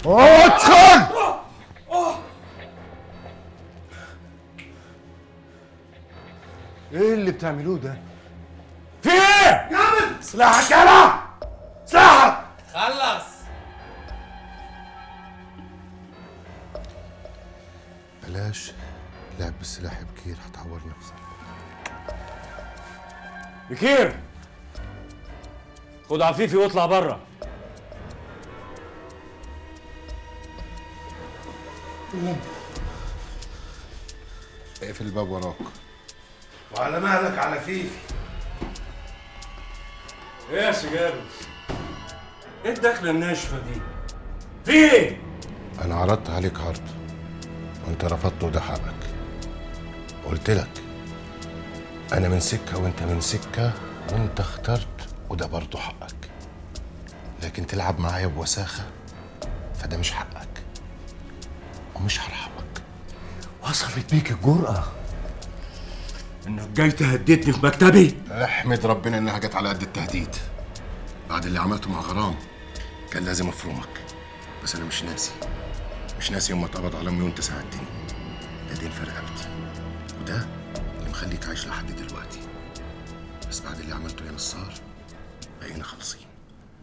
ادخل ايه اللي بتعملوه ده؟ في ايه؟ جامد سلاحك يلا سلاحك خلص بلاش لعب بالسلاح يا بكير هتعور نفسك بكير خد عفيفي واطلع بره اقفل الباب وراك وعلى مهلك على فيفي ايه يا سجارة؟ ايه الدخلة الناشفة دي؟ في ايه؟ انا عرضت عليك عرض وانت رفضت وده حقك قلت لك انا من سكه وانت من سكه وانت اخترت وده برضه حقك لكن تلعب معايا بوساخه فده مش حقك ومش هرحمك وصلت بيك الجرأة انك جاي تهددني في مكتبي احمد ربنا انها جت على قد التهديد بعد اللي عملته مع غرام كان لازم افرمك بس انا مش ناسي مش ناسي يوم ما اتقبض على امي وانت ساعدتني ده دين في رقبتي وده اللي مخليك عايش لحد دلوقتي بس بعد اللي عملته يا نصار بقينا خالصين